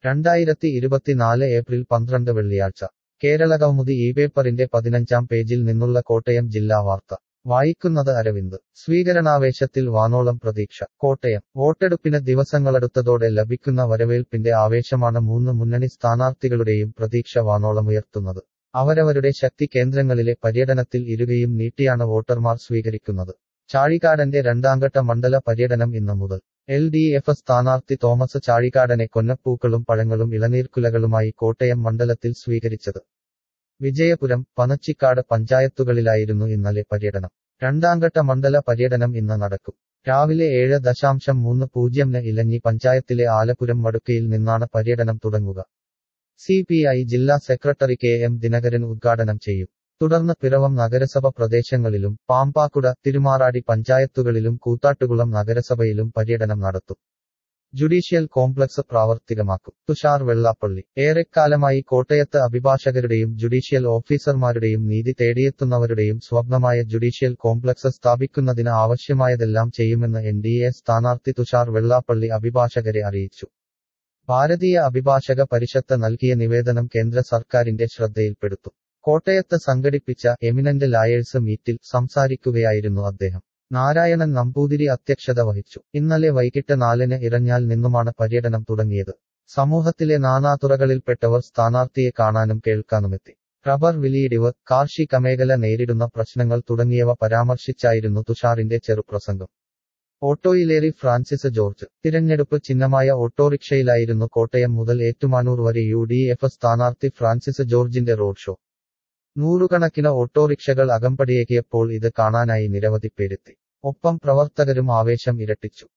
രണ്ടായിരത്തി ഇരുപത്തിനാല് ഏപ്രിൽ പന്ത്രണ്ട് വെള്ളിയാഴ്ച കേരളകൗമുദി ഈ പേപ്പറിന്റെ പതിനഞ്ചാം പേജിൽ നിന്നുള്ള കോട്ടയം ജില്ലാ വാർത്ത വായിക്കുന്നത് അരവിന്ദ് സ്വീകരണാവേശത്തിൽ വാനോളം പ്രതീക്ഷ കോട്ടയം വോട്ടെടുപ്പിന് ദിവസങ്ങളടുത്തതോടെ ലഭിക്കുന്ന വരവേൽപ്പിന്റെ ആവേശമാണ് മൂന്ന് മുന്നണി സ്ഥാനാർത്ഥികളുടെയും പ്രതീക്ഷ വാനോളമുയർത്തുന്നത് അവരവരുടെ ശക്തി കേന്ദ്രങ്ങളിലെ പര്യടനത്തിൽ ഇരുകയും നീട്ടിയാണ് വോട്ടർമാർ സ്വീകരിക്കുന്നത് ചാഴികാടന്റെ രണ്ടാംഘട്ട മണ്ഡല പര്യടനം ഇന്ന് മുതൽ എൽ ഡി എഫ് സ്ഥാനാർത്ഥി തോമസ് ചാഴികാടനെ കൊന്നപ്പൂക്കളും പഴങ്ങളും ഇളനീർക്കുലകളുമായി കോട്ടയം മണ്ഡലത്തിൽ സ്വീകരിച്ചത് വിജയപുരം പനച്ചിക്കാട് പഞ്ചായത്തുകളിലായിരുന്നു ഇന്നലെ പര്യടനം രണ്ടാംഘട്ട മണ്ഡല പര്യടനം ഇന്ന് നടക്കും രാവിലെ ഏഴ് ദശാംശം മൂന്ന് പൂജ്യംന് ഇലഞ്ഞി പഞ്ചായത്തിലെ ആലപ്പുരം മടുക്കയിൽ നിന്നാണ് പര്യടനം തുടങ്ങുക സി പി ഐ ജില്ലാ സെക്രട്ടറി കെ എം ദിനകരൻ ഉദ്ഘാടനം ചെയ്യും തുടർന്ന് പിറവം നഗരസഭ പ്രദേശങ്ങളിലും പാമ്പാക്കുട തിരുമാറാടി പഞ്ചായത്തുകളിലും കൂത്താട്ടുകുളം നഗരസഭയിലും പര്യടനം നടത്തും ജുഡീഷ്യൽ കോംപ്ലക്സ് പ്രാവർത്തികമാക്കും തുഷാർ വെള്ളാപ്പള്ളി ഏറെക്കാലമായി കോട്ടയത്ത് അഭിഭാഷകരുടെയും ജുഡീഷ്യൽ ഓഫീസർമാരുടെയും നീതി തേടിയെത്തുന്നവരുടെയും സ്വപ്നമായ ജുഡീഷ്യൽ കോംപ്ലക്സ് സ്ഥാപിക്കുന്നതിന് ആവശ്യമായതെല്ലാം ചെയ്യുമെന്ന് എൻ ഡി എ സ്ഥാനാർത്ഥി തുഷാർ വെള്ളാപ്പള്ളി അഭിഭാഷകരെ അറിയിച്ചു ഭാരതീയ അഭിഭാഷക പരിഷത്ത് നൽകിയ നിവേദനം കേന്ദ്ര സർക്കാരിന്റെ ശ്രദ്ധയിൽപ്പെടുത്തും കോട്ടയത്ത് സംഘടിപ്പിച്ച എമിനന്റ് ലായേഴ്സ് മീറ്റിൽ സംസാരിക്കുകയായിരുന്നു അദ്ദേഹം നാരായണൻ നമ്പൂതിരി അധ്യക്ഷത വഹിച്ചു ഇന്നലെ വൈകിട്ട് നാലിന് ഇറഞ്ഞാൽ നിന്നുമാണ് പര്യടനം തുടങ്ങിയത് സമൂഹത്തിലെ നാനാതുറകളിൽപ്പെട്ടവർ സ്ഥാനാർത്ഥിയെ കാണാനും കേൾക്കാനുമെത്തി റബ്ബർ വിലിയിടിവ് കാർഷിക മേഖല നേരിടുന്ന പ്രശ്നങ്ങൾ തുടങ്ങിയവ പരാമർശിച്ചായിരുന്നു തുഷാറിന്റെ ചെറുപ്രസംഗം ഓട്ടോയിലേറി ഫ്രാൻസിസ് ജോർജ് തിരഞ്ഞെടുപ്പ് ചിഹ്നമായ ഓട്ടോറിക്ഷയിലായിരുന്നു കോട്ടയം മുതൽ ഏറ്റുമാനൂർ വരെ യു ഡി എഫ് സ്ഥാനാർത്ഥി ഫ്രാൻസിസ് ജോർജിന്റെ റോഡ് ഷോ നൂറുകണക്കിന് ഓട്ടോറിക്ഷകൾ അകമ്പടിയേക്കിയപ്പോൾ ഇത് കാണാനായി നിരവധി പേരെത്തി ഒപ്പം പ്രവർത്തകരും ആവേശം ഇരട്ടിച്ചു